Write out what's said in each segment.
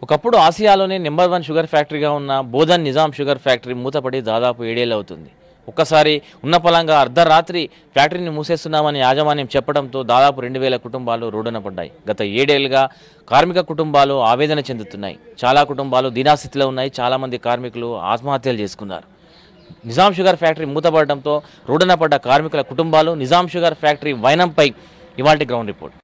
ఒకప్పుడు ఆసియాలోనే number one sugar ఫ్యాక్టరీగా ఉన్న బోధన్ నిజాం షుగర్ ఫ్యాక్టరీ మూతపడి దాదాపు ఏడేళ్ళు అవుతుంది ఒక్కసారి ఉన్న పొలంగా అర్ధరాత్రి ఫ్యాక్టరీని మూసేస్తున్నామని యాజమాన్యం చెప్పడంతో దాదాపు రెండు వేల కుటుంబాలు రోడ్డున పడ్డాయి గత ఏడేళ్లుగా కార్మిక కుటుంబాలు ఆవేదన చెందుతున్నాయి చాలా కుటుంబాలు దీనాస్థితిలో ఉన్నాయి చాలామంది కార్మికులు ఆత్మహత్యలు చేసుకున్నారు నిజాం షుగర్ ఫ్యాక్టరీ మూతపడడంతో రోడ్డున పడ్డ కార్మికుల కుటుంబాలు నిజాం షుగర్ ఫ్యాక్టరీ వైనంపై ఇవాల్టి గ్రౌండ్ రిపోర్ట్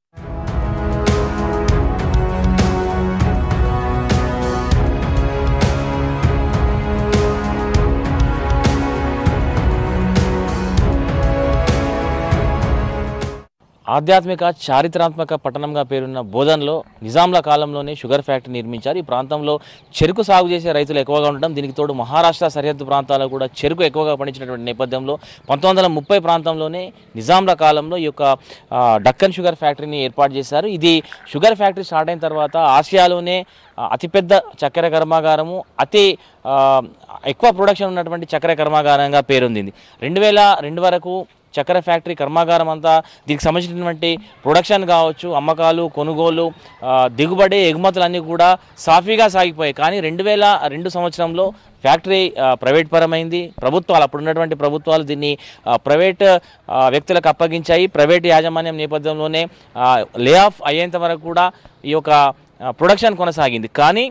ఆధ్యాత్మిక చారిత్రాత్మక పట్టణంగా పేరున్న బోధన్లో నిజాంల కాలంలోనే షుగర్ ఫ్యాక్టరీ నిర్మించారు ఈ ప్రాంతంలో చెరుకు సాగు చేసే రైతులు ఎక్కువగా ఉండడం దీనికి తోడు మహారాష్ట్ర సరిహద్దు ప్రాంతాల్లో కూడా చెరుకు ఎక్కువగా పండించినటువంటి నేపథ్యంలో పంతొమ్మిది వందల ముప్పై ప్రాంతంలోనే నిజాంల కాలంలో ఈ యొక్క ఆ, డక్కన్ షుగర్ ఫ్యాక్టరీని ఏర్పాటు చేశారు ఇది షుగర్ ఫ్యాక్టరీ స్టార్ట్ అయిన తర్వాత ఆసియాలోనే ఆ, అతిపెద్ద చక్కెర కర్మాగారము అతి ఆ, ఎక్కువ ప్రొడక్షన్ ఉన్నటువంటి చక్కెర కర్మాగారంగా పేరొందింది రెండు వేల రెండు వరకు చక్కెర ఫ్యాక్టరీ కర్మాగారం అంతా దీనికి సంబంధించినటువంటి ప్రొడక్షన్ కావచ్చు అమ్మకాలు కొనుగోలు ఆ, దిగుబడి ఎగుమతులన్నీ కూడా సాఫీగా సాగిపోయాయి కానీ రెండు వేల రెండు సంవత్సరంలో ఫ్యాక్టరీ ఆ, ప్రైవేట్ పరమైంది ప్రభుత్వాలు అప్పుడు ఉన్నటువంటి ప్రభుత్వాలు దీన్ని ఆ, ప్రైవేట్ ఆ, వ్యక్తులకు అప్పగించాయి ప్రైవేట్ యాజమాన్యం నేపథ్యంలోనే లే ఆఫ్ అయ్యేంత వరకు కూడా ఈ యొక్క ఆ, ప్రొడక్షన్ కొనసాగింది కానీ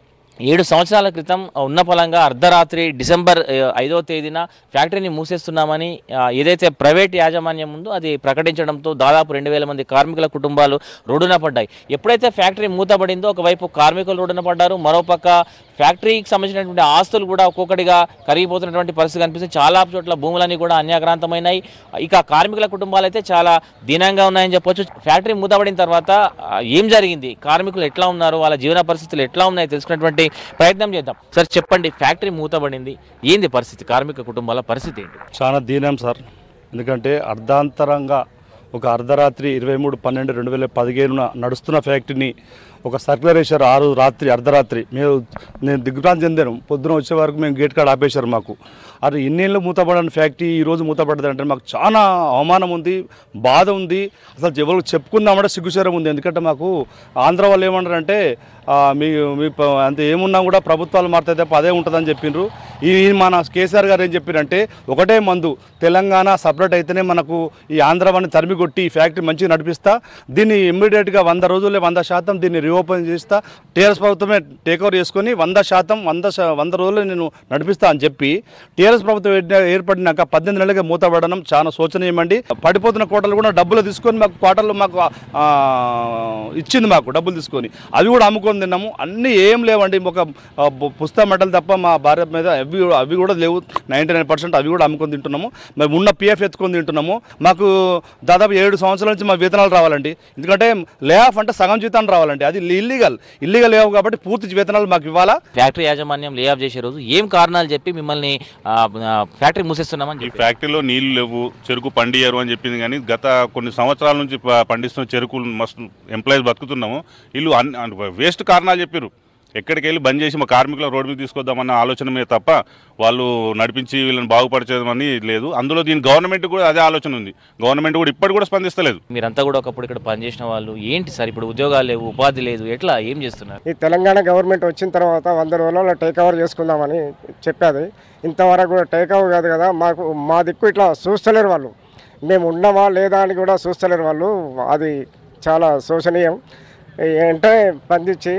ఏడు సంవత్సరాల క్రితం ఉన్న ఫలంగా అర్ధరాత్రి డిసెంబర్ ఆ, ఐదవ తేదీన ఫ్యాక్టరీని మూసేస్తున్నామని ఆ, ఏదైతే ప్రైవేట్ యాజమాన్యం ఉందో అది ప్రకటించడంతో దాదాపు రెండు వేల మంది కార్మికుల కుటుంబాలు రోడ్డున పడ్డాయి ఎప్పుడైతే ఫ్యాక్టరీ మూతపడిందో ఒకవైపు కార్మికులు రోడ్డున పడ్డారు మరోపక్క ఫ్యాక్టరీకి సంబంధించినటువంటి ఆస్తులు కూడా ఒక్కొక్కటిగా కరిగిపోతున్నటువంటి పరిస్థితి కనిపిస్తుంది చాలా చోట్ల భూములన్నీ కూడా అన్యాక్రాంతమైనాయి ఇక కార్మికుల కుటుంబాలు అయితే చాలా దీనంగా ఉన్నాయని చెప్పొచ్చు ఫ్యాక్టరీ మూతపడిన తర్వాత ఆ, ఏం జరిగింది కార్మికులు ఎట్లా ఉన్నారు వాళ్ళ జీవన పరిస్థితులు ఎట్లా ఉన్నాయి తెలుసుకున్నటువంటి ప్రయత్నం చేద్దాం సార్ చెప్పండి ఫ్యాక్టరీ మూతపడింది ఏంది పరిస్థితి కార్మిక కుటుంబాల పరిస్థితి ఏంటి చాలా దీనం సార్ ఎందుకంటే అర్ధాంతరంగా ఒక అర్ధరాత్రి ఇరవై మూడు పన్నెండు రెండు వేల పదిహేనున నడుస్తున్న ఫ్యాక్టరీని ఒక సర్క్యులర్ వేశారు ఆరు రాత్రి అర్ధరాత్రి మేము నేను దిగ్భ్రాంతి చెందాను పొద్దున వచ్చే వరకు మేము గేట్ కాడ ఆపేశారు మాకు అది ఇన్నేళ్ళు మూతపడని ఫ్యాక్టరీ ఈ రోజు మూతపడ్డది అంటే మాకు చాలా అవమానం ఉంది బాధ ఉంది అసలు ఎవరికి చెప్పుకుందామంటే సిగ్గుచేరం ఉంది ఎందుకంటే మాకు ఆంధ్ర వాళ్ళు ఏమన్నారంటే ఆ, మీ మీ ప- అంత ఏమున్నా కూడా ప్రభుత్వాలు మారితే తప్ప అదే ఉంటుందని చెప్పిండ్రు ఈ ఈ మన కేసీఆర్ గారు ఏం చెప్పారంటే ఒకటే మందు తెలంగాణ సపరేట్ అయితేనే మనకు ఈ ఆంధ్రవాణి తరిమి కొట్టి ఈ ఫ్యాక్టరీ మంచిగా నడిపిస్తా దీన్ని ఇమ్మీడియట్గా వంద రోజుల్లో వంద శాతం దీన్ని రీఓపెన్ చేస్తా టీఆర్ఎస్ ప్రభుత్వమే టేక్ ఓవర్ చేసుకొని వంద శాతం వంద శా- వంద రోజుల్లో నేను నడిపిస్తా అని చెప్పి టీఆర్ఎస్ ప్రభుత్వం ఏర్పడిన- ఏర్పడినాక పద్దెనిమిది నెలలుగా మూతపడడం చాలా శోచనీయమండి పడిపోతున్న కోటలు కూడా డబ్బులు తీసుకొని మాకు కోటలు మాకు ఆ, ఇచ్చింది మాకు డబ్బులు తీసుకొని అవి కూడా అమ్ముకొని తిన్నాము అన్నీ ఏం లేవండి ఒక ఆ, బు- పుస్తక మెడలు తప్ప మా భార్య మీద అవి కూడా- అవి కూడా లేవు నైంటీ నైన్ పర్సెంట్ అవి కూడా అమ్ముకొని తింటున్నాము మేము ఉన్న పిఎఫ్ ఎత్తుకొని తింటున్నాము మాకు దాదాపు ఏడు సంవత్సరాల నుంచి మా వేతనాలు రావాలండి ఎందుకంటే లే ఆఫ్ అంటే సగం జీతాలు రావాలండి అది ఇల్లీగల్ ఇల్లీగల్ లేవు కాబట్టి పూర్తి వేతనాలు మాకు ఇవ్వాలా ఫ్యాక్టరీ యాజమాన్యం లే ఆఫ్ చేసే రోజు ఏం కారణాలు చెప్పి మిమ్మల్ని ఆ, ఆ, ఫ్యాక్టరీ మూసేస్తున్నామని ఈ చెప్పి ఫ్యాక్టరీలో నీళ్లు లేవు చెరుకు పండియరు అని చెప్పింది కానీ గత కొన్ని సంవత్సరాల నుంచి ప- పండిస్తున్న చెరుకులు మస్తు ఎంప్లాయీస్ బతుకుతున్నాము వీళ్ళు అన్ వేస్ట్ కారణాలు చెప్పారు ఎక్కడికి వెళ్ళి బంద్ చేసి మా కార్మికుల రోడ్డు మీద తీసుకొద్దామన్న ఆలోచన మీద తప్ప వాళ్ళు నడిపించి వీళ్ళని బాగుపరిచేదని లేదు అందులో దీని గవర్నమెంట్ కూడా అదే ఆలోచన ఉంది గవర్నమెంట్ కూడా ఇప్పటి కూడా స్పందిస్తలేదు మీరంతా కూడా ఒకప్పుడు ఇక్కడ పనిచేసిన వాళ్ళు ఏంటి సార్ ఇప్పుడు ఉద్యోగాలు లేవు ఉపాధి లేదు ఎట్లా ఏం చేస్తున్నారు ఈ తెలంగాణ గవర్నమెంట్ వచ్చిన తర్వాత వంద రోజులలో టేక్ ఓవర్ చేసుకుందామని చెప్పేది ఇంతవరకు కూడా టేక్ ఓవర్ కాదు కదా మాకు మా దిక్కు ఇట్లా చూస్తలేరు వాళ్ళు మేము ఉన్నామా లేదా అని కూడా చూస్తలేరు వాళ్ళు అది చాలా శోచనీయం అంటే పండించి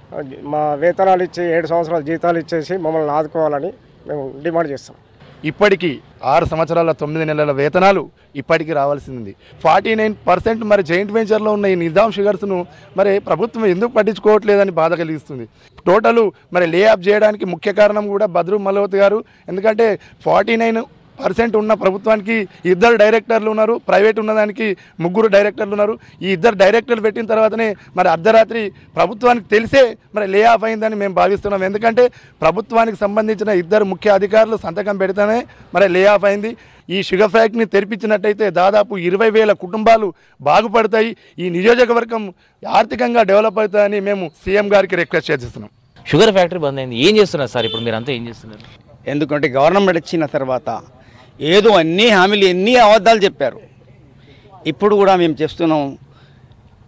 మా వేతనాలు ఇచ్చి ఏడు సంవత్సరాల జీతాలు ఇచ్చేసి మమ్మల్ని ఆదుకోవాలని మేము డిమాండ్ చేస్తాం ఇప్పటికీ ఆరు సంవత్సరాల తొమ్మిది నెలల వేతనాలు ఇప్పటికీ రావాల్సింది ఫార్టీ నైన్ పర్సెంట్ మరి జైంట్ వెంచర్లో ఉన్న ఈ నిజాం షుగర్స్ను మరి ప్రభుత్వం ఎందుకు పట్టించుకోవట్లేదని బాధ కలిగిస్తుంది టోటల్ మరి లే ఆఫ్ చేయడానికి ముఖ్య కారణం కూడా బద్రు మల్హోత్ గారు ఎందుకంటే ఫార్టీ నైన్ పర్సెంట్ ఉన్న ప్రభుత్వానికి ఇద్దరు డైరెక్టర్లు ఉన్నారు ప్రైవేట్ ఉన్నదానికి ముగ్గురు డైరెక్టర్లు ఉన్నారు ఈ ఇద్దరు డైరెక్టర్లు పెట్టిన తర్వాతనే మరి అర్ధరాత్రి ప్రభుత్వానికి తెలిసే మరి లే ఆఫ్ అయిందని మేము భావిస్తున్నాం ఎందుకంటే ప్రభుత్వానికి సంబంధించిన ఇద్దరు ముఖ్య అధికారులు సంతకం పెడితేనే మరి లే ఆఫ్ అయింది ఈ షుగర్ ఫ్యాక్టరీని తెరిపించినట్టయితే దాదాపు ఇరవై వేల కుటుంబాలు బాగుపడతాయి ఈ నియోజకవర్గం ఆర్థికంగా డెవలప్ అవుతాయని మేము సీఎం గారికి రిక్వెస్ట్ చేస్తున్నాం షుగర్ ఫ్యాక్టరీ బంద్ అయింది ఏం చేస్తున్నారు సార్ ఇప్పుడు మీరంతా ఏం చేస్తున్నారు ఎందుకంటే గవర్నమెంట్ వచ్చిన తర్వాత ఏదో అన్ని హామీలు ఎన్ని అబద్ధాలు చెప్పారు ఇప్పుడు కూడా మేము చేస్తున్నాం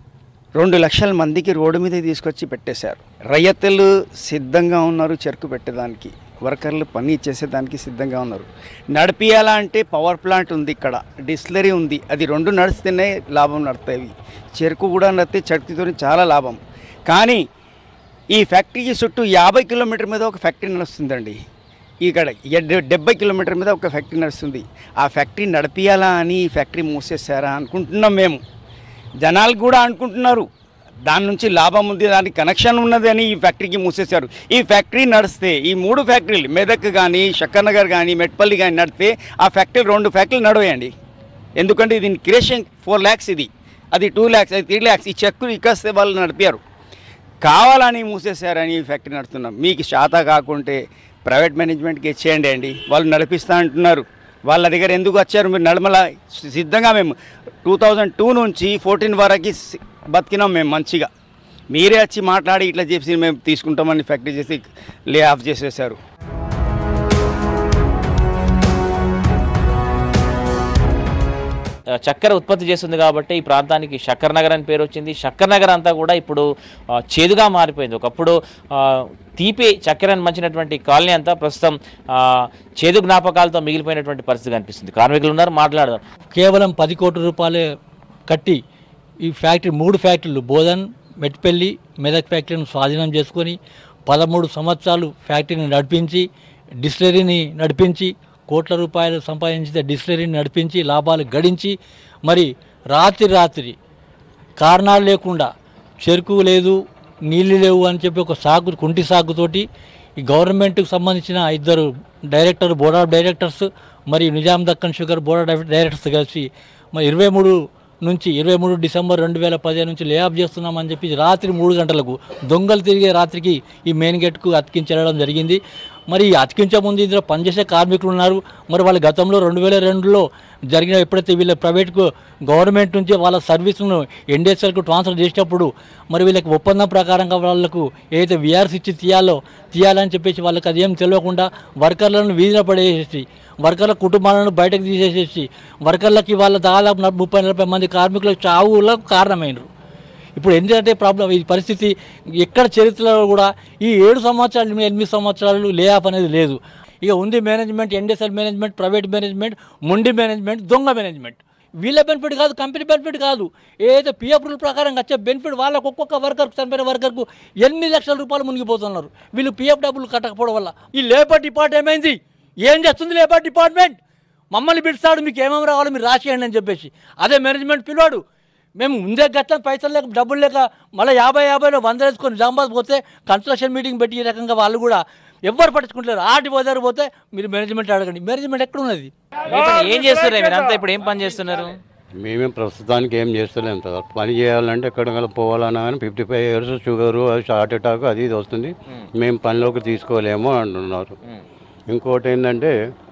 రెండు లక్షల మందికి రోడ్డు మీద తీసుకొచ్చి పెట్టేశారు రైతులు సిద్ధంగా ఉన్నారు చెరుకు పెట్టేదానికి వర్కర్లు పని ఇచ్చేసేదానికి సిద్ధంగా ఉన్నారు నడిపియాలా అంటే పవర్ ప్లాంట్ ఉంది ఇక్కడ డిస్టిలరీ ఉంది అది రెండు నడిస్తేనే లాభం నడుతాయి చెరుకు కూడా నడితే చెరుకుతో చాలా లాభం కానీ ఈ ఫ్యాక్టరీకి చుట్టూ యాభై కిలోమీటర్ మీద ఒక ఫ్యాక్టరీ నడుస్తుందండి ఇక్కడ ఎడ్- డెబ్బై కిలోమీటర్ మీద ఒక ఫ్యాక్టరీ నడుస్తుంది ఆ ఫ్యాక్టరీ నడిపియాలా అని ఈ ఫ్యాక్టరీ మూసేసారా అనుకుంటున్నాం మేము జనాలు కూడా అనుకుంటున్నారు దాని నుంచి లాభం ఉంది దానికి కనెక్షన్ ఉన్నది అని ఈ ఫ్యాక్టరీకి మూసేశారు ఈ ఫ్యాక్టరీ నడిస్తే ఈ మూడు ఫ్యాక్టరీలు మెదక్ కానీ శక్కర్నగర్ కానీ మెట్పల్లి కానీ నడితే ఆ ఫ్యాక్టరీ రెండు ఫ్యాక్టరీలు నడవేయండి ఎందుకంటే దీని క్రియేషన్ ఫోర్ ల్యాక్స్ ఇది అది టూ ల్యాక్స్ అది త్రీ ల్యాక్స్ ఈ చెక్కులు ఇక్కస్తే వాళ్ళు నడిపారు కావాలని మూసేశారని ఈ ఫ్యాక్టరీ నడుస్తున్నాం మీకు శాత కాకుంటే ప్రైవేట్ మేనేజ్మెంట్కి ఇచ్చేయండి అండి వాళ్ళు నడిపిస్తా అంటున్నారు వాళ్ళ దగ్గర ఎందుకు వచ్చారు మీరు నడమల సిద్ధంగా మేము టూ థౌజండ్ టూ నుంచి ఫోర్టీన్ వరకు సి- బతికినాం మేము మంచిగా మీరే వచ్చి మాట్లాడి ఇట్లా చేసి మేము తీసుకుంటామని ఫ్యాక్టరీ చేసి లే ఆఫ్ చేసేసారు ఆ, చక్కెర ఉత్పత్తి చేస్తుంది కాబట్టి ఈ ప్రాంతానికి శక్కర్ నగర్ అని పేరు వచ్చింది శక్కర్ నగర్ అంతా కూడా ఇప్పుడు ఆ, చేదుగా మారిపోయింది ఒకప్పుడు ఆ, తీపి చక్కెరను మంచినటువంటి కాలనీ అంతా ప్రస్తుతం ఆ, చేదు జ్ఞాపకాలతో మిగిలిపోయినటువంటి పరిస్థితి కనిపిస్తుంది కార్మికులు ఉన్నారు మాట్లాడదాం కేవలం పది కోట్ల రూపాయలే కట్టి ఈ ఫ్యాక్టరీ మూడు ఫ్యాక్టరీలు బోధన్ మెట్పల్లి మెదక్ ఫ్యాక్టరీని స్వాధీనం చేసుకొని పదమూడు సంవత్సరాలు ఫ్యాక్టరీని నడిపించి డిస్టిలరీని నడిపించి కోట్ల రూపాయలు సంపాదించిన డిస్టిలరీని నడిపించి లాభాలు గడించి మరి రాత్రి రాత్రి కారణాలు లేకుండా చెరుకు లేదు నీళ్ళు లేవు అని చెప్పి ఒక సాగు కుంటి సాగుతోటి ఈ గవర్నమెంట్కి సంబంధించిన ఇద్దరు డైరెక్టర్ బోర్డ్ ఆఫ్ డైరెక్టర్స్ మరియు Nizam Deccan sugar board of directors కలిసి మరి ఇరవై మూడు నుంచి ఇరవై మూడు డిసెంబర్ రెండు వేల పదిహేను నుంచి లే ఆఫ్ చేస్తున్నామని చెప్పి రాత్రి మూడు గంటలకు దొంగలు తిరిగే రాత్రికి ఈ మెయిన్ గేట్కు అతికించడం జరిగింది మరి ఈ అతికించే ముందు ఇందులో పనిచేసే కార్మికులు ఉన్నారు మరి వాళ్ళ గతంలో రెండు వేల రెండులో జరిగిన ఎప్పుడైతే వీళ్ళ ప్రైవేట్కు గవర్నమెంట్ నుంచి వాళ్ళ సర్వీసులను ఎన్డిఎస్ఎల్కు ట్రాన్స్ఫర్ చేసేటప్పుడు మరి వీళ్ళకి ఒప్పందం ప్రకారంగా వాళ్ళకు ఏదైతే విఆర్స్ ఇచ్చి తీయాలో తీయాలని చెప్పేసి వాళ్ళకి అదేం తెలియకుండా వర్కర్లను వీధిన పడేసేసి వర్కర్ల కుటుంబాలను బయటకు తీసేసేసి వర్కర్లకి వాళ్ళ దాదాపు నలభై- ముప్పై నలభై మంది కార్మికుల చావులకు కారణమైనరు ఇప్పుడు ఎందుకంటే ప్రాబ్లం ఈ పరిస్థితి ఎక్కడ చరిత్రలో కూడా ఈ ఏడు సంవత్సరాలు ఎనిమిది సంవత్సరాలు లే ఆఫ్ అనేది లేదు ఇక ఉంది management NDSL management private management మొండి మేనేజ్మెంట్ దొంగ మేనేజ్మెంట్ వీళ్ళ బెనిఫిట్ కాదు కంపెనీ బెనిఫిట్ కాదు ఏదైతే పిఎఫ్ రూల్ ప్రకారం వచ్చే బెనిఫిట్ వాళ్ళకు ఒక్కొక్క వర్కర్కు చనిపోయిన వర్కర్కు ఎనిమిది లక్షల రూపాయలు మునిగిపోతున్నారు వీళ్ళు పిఎఫ్ డబ్బులు కట్టకపోవడం వల్ల ఈ లేబర్ డిపార్ట్ ఏమైంది ఏం చేస్తుంది లేబర్ డిపార్ట్మెంట్ మమ్మల్ని పిలుస్తాడు మీకు ఏమేమి రావాలో మీరు రాసేయండి అని చెప్పేసి అదే మేనేజ్మెంట్ పిలవాడు మేము ముందే గట్టం పైసలు లేక డబ్బులు లేక మళ్ళీ యాభై యాభైలో వంద వేసుకొని నిజామాబాద్ పోతే కన్స్ట్రక్షన్ మీటింగ్ పెట్టి ఈ రకంగా వాళ్ళు కూడా ఎవ్వరు పట్టించుకుంటారు ఆటి పోదారు పోతే మీరు మేనేజ్మెంట్ అడగండి మేనేజ్మెంట్ ఎక్కడ ఉన్నది ఇప్పుడు ఏం చేస్తున్నారు మీరు అంతా ఇప్పుడు ఏం పని చేస్తున్నారు మేమేం ప్రస్తుతానికి ఏం చేస్తలేం సార్ పని చేయాలంటే ఎక్కడికైనా పోవాలన్నా కానీ fifty five years sugar heart attack అది ఇది వస్తుంది మేము పనిలోకి తీసుకోలేము అంటున్నారు ఇంకోటి ఏంటంటే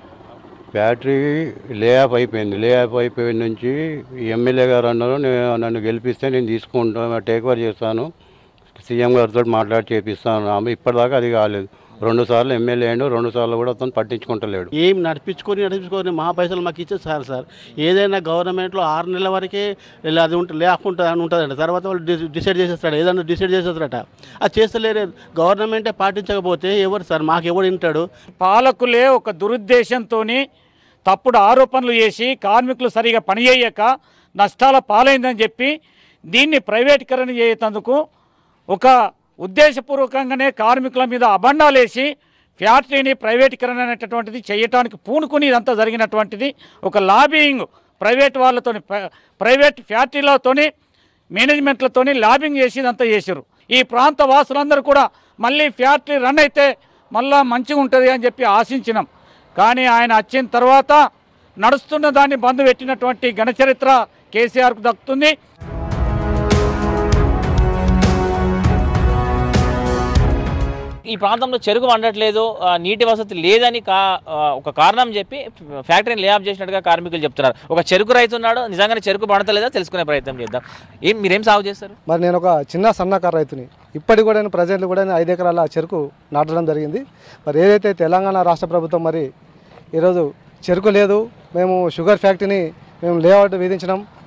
బ్యాటరీ లే ఆఫ్ అయిపోయింది లే ఆఫ్ అయిపోయిన నుంచి ఎమ్మెల్యే గారు అన్నారు నేను నన్ను గెలిపిస్తే నేను తీసుకుంటాను టేక్ ఓవర్ చేస్తాను సీఎం గారితో మాట్లాడి చేపిస్తాను ఆమె ఇప్పటిదాకా అది కాలేదు రెండు సార్లు ఎమ్మెల్యే అయ్యాడు రెండు సార్లు కూడా అతను పట్టించుకుంటలేడు ఏం నడిపించుకొని నడిపించుకొని మా పైసలు మాకు ఇచ్చే సార్ సార్ ఏదైనా గవర్నమెంట్లో ఆరు నెలల వరకే ఇలా అది ఉంటుంది లేకుండా అని ఉంటుందంట తర్వాత వాళ్ళు డి- డిసైడ్ చేసేస్తాడు ఏదన్నా డిసైడ్ చేసేస్తారట అది చేస్తలేరు గవర్నమెంటే పాటించకపోతే ఎవరు సార్ మాకు ఎవడు వింటాడు పాలకులే ఒక దురుద్దేశంతో తప్పుడు ఆరోపణలు చేసి కార్మికులు సరిగా పనిచేయక నష్టాల పాలైందని చెప్పి దీన్ని ప్రైవేటీకరణ చేయతందుకు ఒక ఉద్దేశపూర్వకంగానే కార్మికుల మీద అబండాలేసి ఫ్యాక్టరీని ప్రైవేటీకరణ అనేటటువంటిది చేయటానికి పూనుకుని ఇదంతా జరిగినటువంటిది ఒక లాబింగ్ ప్రైవేట్ వాళ్ళతోని ప్ర- ప్రైవేట్ ఫ్యాక్టరీలతోని మేనేజ్మెంట్లతోని లాబింగ్ చేసి ఇదంతా చేశారు ఈ ప్రాంత వాసులందరూ కూడా మళ్ళీ ఫ్యాక్టరీ రన్ అయితే మళ్ళా మంచిగా ఉంటుంది అని చెప్పి ఆశించినాం కానీ ఆయన వచ్చిన తర్వాత నడుస్తున్న దాన్ని బంద్ పెట్టినటువంటి ఘనచరిత్ర కేసీఆర్కు దక్కుతుంది ఈ ప్రాంతంలో చెరుకు వండట్లేదు ఆ, నీటి వసతి లేదని కా ఆ, ఒక కారణం చెప్పి ఫ్యాక్టరీని లే ఆఫ్ చేసినట్టుగా కార్మికులు చెప్తున్నారు ఒక చెరుకు రైతు ఉన్నాడు నిజంగానే చెరుకు పండతలేదా తెలుసుకునే ప్రయత్నం చేద్దాం ఏం మీరేం సాగు చేస్తారు మరి నేను ఒక చిన్న సన్నకారు రైతుని ఇప్పటికి కూడా నేను ప్రజెంట్ కూడా నేను ఐదు ఎకరాల చెరుకు నాటడం జరిగింది మరి ఏదైతే తెలంగాణ రాష్ట్ర ప్రభుత్వం మరి ఈరోజు చెరుకు లేదు మేము షుగర్ ఫ్యాక్టరీని మేము లేఅవుట్ విధించడం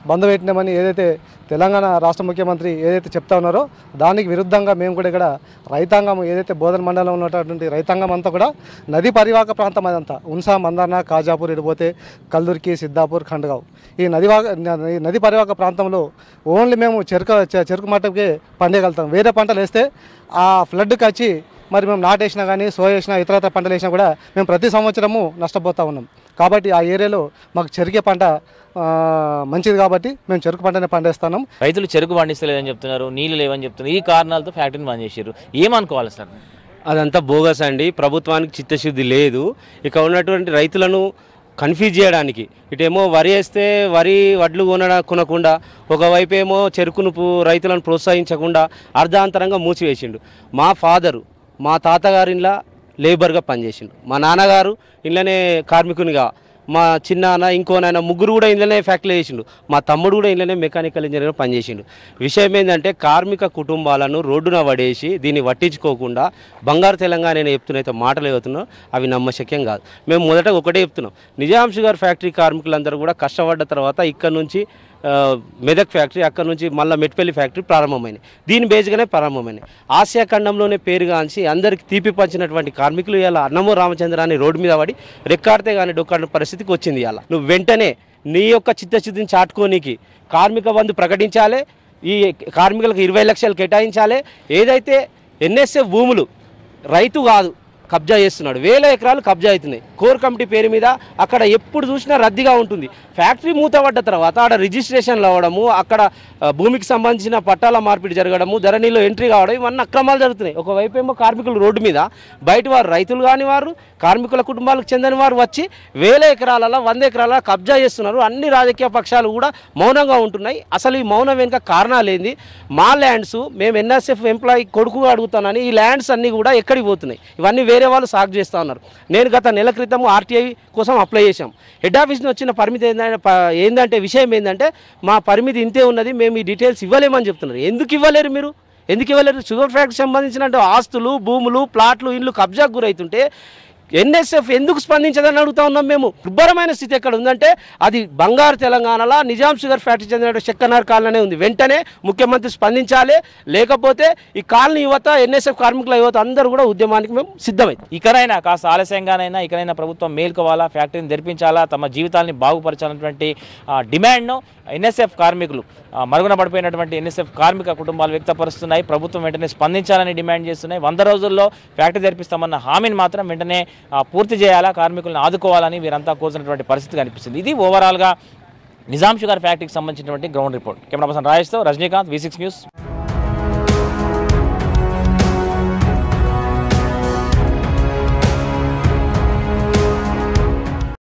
బంద్ పెట్టినామని ఏదైతే తెలంగాణ రాష్ట్ర ముఖ్యమంత్రి ఏదైతే చెప్తా ఉన్నారో దానికి విరుద్ధంగా మేము కూడా ఇక్కడ రైతాంగం ఏదైతే బోధన మండలంలో ఉన్నటువంటి రైతాంగం అంతా కూడా నది పరివాహక ప్రాంతం అదంతా ఉన్సా మందర్న కాజాపూర్ ఇడిపోతే కల్దుర్కి సిద్ధాపూర్ ఖండ్గావ్ ఈ నది వాగ ఈ నది పరివాహక ప్రాంతంలో ఓన్లీ మేము చెరుకు చె- చెరుకు మట్టకే పండగలుగుతాం వేరే పంటలు వేస్తే ఆ ఫ్లడ్కి వచ్చి మరి మేము నాటేసినా కానీ సోయ వేసినా ఇతరత్ర పంటలు వేసినా కూడా మేము ప్రతి సంవత్సరము నష్టపోతూ ఉన్నాం కాబట్టి ఆ ఏరియాలో మాకు చెరుకే పంట ఆ, మంచిది కాబట్టి మేము చెరుకు పంటనే పండిస్తున్నాం రైతులు చెరుకు పండిస్తలేదని చెప్తున్నారు నీళ్ళు లేవని చెప్తున్నారు ఈ కారణాలతో ఫ్యాక్టరీని బంద్ చేశారు ఏమనుకోవాలి సార్ అదంతా బోగస్ అండి ప్రభుత్వానికి చిత్తశుద్ధి లేదు ఇక ఉన్నటువంటి రైతులను కన్ఫ్యూజ్ చేయడానికి ఇటేమో వరి వేస్తే వరి వడ్లు కొనడ కొనకుండా ఒకవైపు ఏమో చెరుకును పు- రైతులను ప్రోత్సహించకుండా అర్ధాంతరంగా మూసివేసిండు మా ఫాదరు మా తాతగారి ఇంట్లో లేబర్గా పనిచేసిండు మా నాన్నగారు ఇంట్లోనే కార్మికునిగా మా చిన్నాన్న ఇంకో నాయన ముగ్గురు కూడా ఇంట్లోనే ఫ్యాక్టరీ చేసిండు మా తమ్ముడు కూడా ఇంట్లోనే మెకానికల్ ఇంజనీర్గా పనిచేసిండు విషయం ఏంటంటే కార్మిక కుటుంబాలను రోడ్డున పడేసి దీన్ని పట్టించుకోకుండా బంగారు తెలంగాణ నేను చెప్తున్నైతే మాటలు చెబుతున్నాం అవి నమ్మశక్యం కాదు మేము మొదట ఒకటే చెప్తున్నాం నిజాం షుగర్ ఫ్యాక్టరీ కార్మికులందరూ కూడా కష్టపడ్డ తర్వాత ఇక్కడ నుంచి ఆ, మెదక్ ఫ్యాక్టరీ అక్కడ నుంచి మళ్ళీ మెట్పల్లి ఫ్యాక్టరీ ప్రారంభమైనాయి దీని బేస్గానే ప్రారంభమైనాయి ఆసియా ఖండంలోనే పేరుగాంచి అందరికి తీపి పంచినటువంటి కార్మికులు ఇలా అన్నమో రామచంద్రాన్ని రోడ్డు మీద పడి రెక్కాడితే కానీ డొక్కాడిన పరిస్థితికి వచ్చింది ఇలా నువ్వు వెంటనే నీ యొక్క చిత్తశుద్ధిని చాటుకోనికి కార్మిక బంధు ప్రకటించాలి ఈ కార్మికులకు ఇరవై లక్షలు కేటాయించాలి ఏదైతే ఎన్ఎస్ఎఫ్ భూములు రైతు కాదు కబ్జా చేస్తున్నాడు వేల ఎకరాలు కబ్జా అవుతున్నాయి కోర్ కమిటీ పేరు మీద అక్కడ ఎప్పుడు చూసినా రద్దీగా ఉంటుంది ఫ్యాక్టరీ మూతపడ్డ తర్వాత ఆడ రిజిస్ట్రేషన్లు అవ్వడము అక్కడ ఆ, భూమికి సంబంధించిన పట్టాల మార్పిడి జరగడము ధరణిలో ఎంట్రీ కావడం ఇవన్నీ అక్రమాలు జరుగుతున్నాయి ఒకవైపు ఏమో కార్మికులు రోడ్డు మీద బయట వారు రైతులు కాని వారు కార్మికుల కుటుంబాలకు చెందిన వారు వచ్చి వేల ఎకరాలలో వంద ఎకరాల కబ్జా చేస్తున్నారు అన్ని రాజకీయ పక్షాలు కూడా మౌనంగా ఉంటున్నాయి అసలు ఈ మౌనం వెనుక కారణాలు ఏంది మా ల్యాండ్స్ మేము ఎన్ఎస్ఎఫ్ ఎంప్లాయీ కొడుకు అడుగుతానని ఈ ల్యాండ్స్ అన్నీ కూడా ఎక్కడికి పోతున్నాయి ఇవన్నీ వేరే వాళ్ళు సాగు చేస్తూ ఉన్నారు నేను గత నెల క్రితం ఆర్టీఐ కోసం అప్లై చేశాం హెడ్ ఆఫీస్ నుంచి వచ్చిన పరిమితి ఏంటంటే ప- ఏందంటే విషయం ఏంటంటే మా పరిమితి ఇంతే ఉన్నది మేము ఈ డీటెయిల్స్ ఇవ్వలేమని చెప్తున్నారు ఎందుకు ఇవ్వలేరు మీరు ఎందుకు ఇవ్వలేరు షుగర్ ఫ్యాక్టరీ సంబంధించిన ఆస్తులు భూములు ప్లాట్లు ఇల్లు కబ్జాకు గురవుతుంటే ఎన్ఎస్ఎఫ్ ఎందుకు స్పందించదని అడుగుతా ఉన్నాం మేము దుర్భరమైన స్థితి ఎక్కడ ఉందంటే అది బంగారు తెలంగాణలో నిజాం షుగర్ ఫ్యాక్టరీ చెందిన చెక్కనార్ కాలనీ ఉంది వెంటనే ముఖ్యమంత్రి స్పందించాలి లేకపోతే ఈ కాలనీ యువత ఎన్ఎస్ఎఫ్ కార్మికుల యువత అందరూ కూడా ఉద్యమానికి మేము సిద్ధమైంది ఇకనైనా కాస్త ఆలస్యంగానైనా ఇకనైనా ప్రభుత్వం మేల్కోవాలా ఫ్యాక్టరీని తెరిపించాలా తమ జీవితాల్ని బాగుపరచాలన్నటువంటి ఆ, డిమాండ్ను ఎన్ఎస్ఎఫ్ కార్మికులు ఆ, మరుగున పడిపోయినటువంటి ఎన్ఎస్ఎఫ్ కార్మిక కుటుంబాలు వ్యక్తపరుస్తున్నాయి ప్రభుత్వం వెంటనే స్పందించాలని డిమాండ్ చేస్తున్నాయి వంద రోజుల్లో ఫ్యాక్టరీ తెరిపిస్తామన్న హామీని మాత్రం వెంటనే ఆ, పూర్తి చేయాలా కార్మికులను ఆదుకోవాలని వీరంతా కోరుతున్నటువంటి పరిస్థితి కనిపిస్తుంది ఇది ఓవరాల్గా నిజాం షుగర్ ఫ్యాక్టరీకి సంబంధించినటువంటి గ్రౌండ్ రిపోర్ట్ కెమెరా పర్సన్ రాజేష్తో రజనీకాంత్ వి సిక్స్ న్యూస్